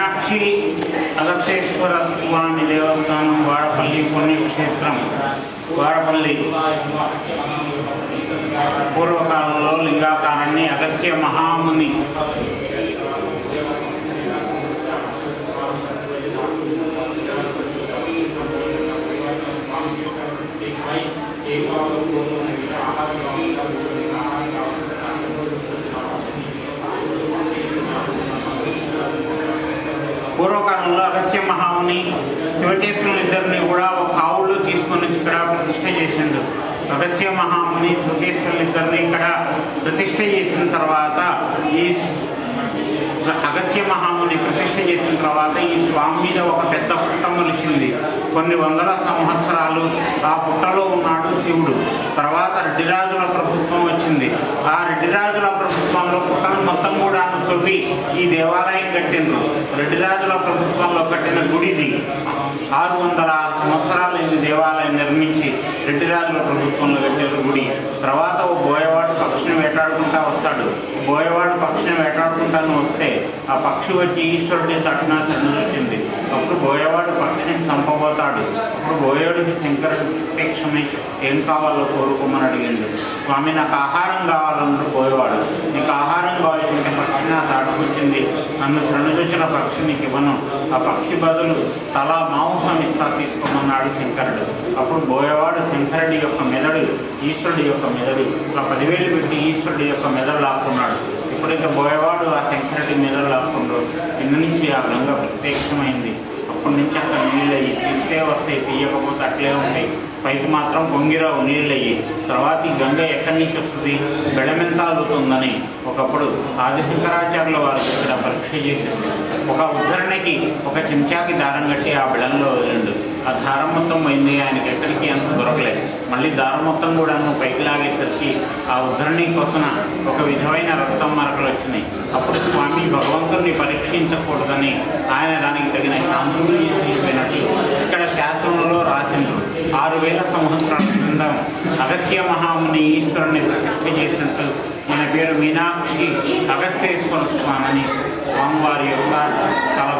మీనాక్షి అగస్తేశ్వర స్వామి దేవస్థానం వాడపల్లి పుణ్యక్షేత్రం వాడపల్లి పూర్వకాలంలో లింగాకారాన్ని అగస్త్య మహాముని పూర్వకాలంలో అగస్త్య మహాముని శివకేశ్వరులు ఇద్దరిని కూడా ఒక కావుల్లో తీసుకొని వచ్చి ఇక్కడ ప్రతిష్ట చేసిండు అగస్త్య మహాముని శివకేశ్వరులు ఇద్దరిని ఇక్కడ ప్రతిష్ట చేసిన తర్వాత ఈ అగస్త్య మహాముని ప్రతిష్ట చేసిన తర్వాత ఈ స్వామి మీద ఒక పెద్ద పుట్ట మొలిచింది కొన్ని వందల సంవత్సరాలు ఆ పుట్టలో ఉన్నాడు శివుడు తర్వాత రెడ్డిరాజుల ప్రభుత్వం వచ్చింది ఆ రెడ్డిరాజుల ప్రభుత్వంలో పుట్టను మొత్తం కూడా తవ్వి ఈ దేవాలయం కట్టిండ్రు రెడ్డిరాజుల ప్రభుత్వంలో కట్టిన గుడిది ఆరు వందల సంవత్సరాలు ఈ దేవాలయం నిర్మించి రెడ్డిరాజుల ప్రభుత్వంలో కట్టిన గుడి తర్వాత ఓ బోయవాడు పక్షిని వేటాడుకుంటా వస్తాడు బోయవాడు పక్షిని వేటాడుకుంటాను వస్తే ఆ పక్షి వచ్చి ఈశ్వరుడి తట్టున వచ్చింది అప్పుడు బోయవాడు పక్షిని చంపబోతాడు అప్పుడు బోయవాడికి శంకరుడు ప్రత్యక్షమై ఏం కావాలో కోరుకోమని అడిగిండు స్వామి నాకు ఆహారం కావాలన్నాడు బోయవాడు నీకు ఆహారం కావాల్సింటే పక్షి నా తాడుకొచ్చింది నన్ను శరణు చూసిన పక్షి నీకు ఇవ్వను ఆ పక్షి బదులు తల మాంసం ఇస్తా తీసుకోమన్నాడు శంకరుడు అప్పుడు బోయవాడు శంకరుడి యొక్క మెదడు ఈశ్వరుడి యొక్క మెదడు ఇట్లా పదివేలు పెట్టి ఈశ్వరుడి యొక్క మెదడు లాక్కున్నాడు ఎప్పుడైతే బోయవాడు ఆ శంకరుడి మెదడు లాక్కుండో కింద నుంచి ఆ గంగ ప్రత్యక్షమైంది అప్పటి నుంచి అక్కడ నీళ్ళు అయ్యి తీస్తే వస్తాయి తీయకపోతే అట్లే ఉంటాయి పైకి మాత్రం పొంగిరావు నీళ్ళు అయ్యి తర్వాత ఈ గంగ ఎక్కడి నుంచి వస్తుంది బెడమెంతాలుతుందని ఒకప్పుడు ఆదిశంకరాచార్యుల వారు ఇక్కడ పరీక్ష చేసింది ఒక ఉద్ధరణకి ఒక చెంచాకి దారం కట్టి ఆ బెడంలో వదిలిండు ఆ దారం మొత్తం పోయింది ఆయనకి ఎక్కడికి అంత దొరకలేదు మళ్ళీ దారం మొత్తం కూడా పైకి లాగేసరికి ఆ ఉద్ధరణి కోసం ఒక విధమైన రక్తం మరకలు వచ్చినాయి అప్పుడు స్వామి భగవంతుని పరీక్షించకూడదని ఆయన దానికి తగిన శాంతులు చేసిపోయినట్టు ఇక్కడ శాసనంలో రాసిండ్రు ఆరు వేల సంవత్సరాల క్రింద అగస్త్య మహాముని ఈశ్వరుని ప్రతిష్ఠ చేసినట్టు ఈయన పేరు మీనాక్షి అగస్త్యేశ్వర స్వామి అని స్వామివారి యొక్క తల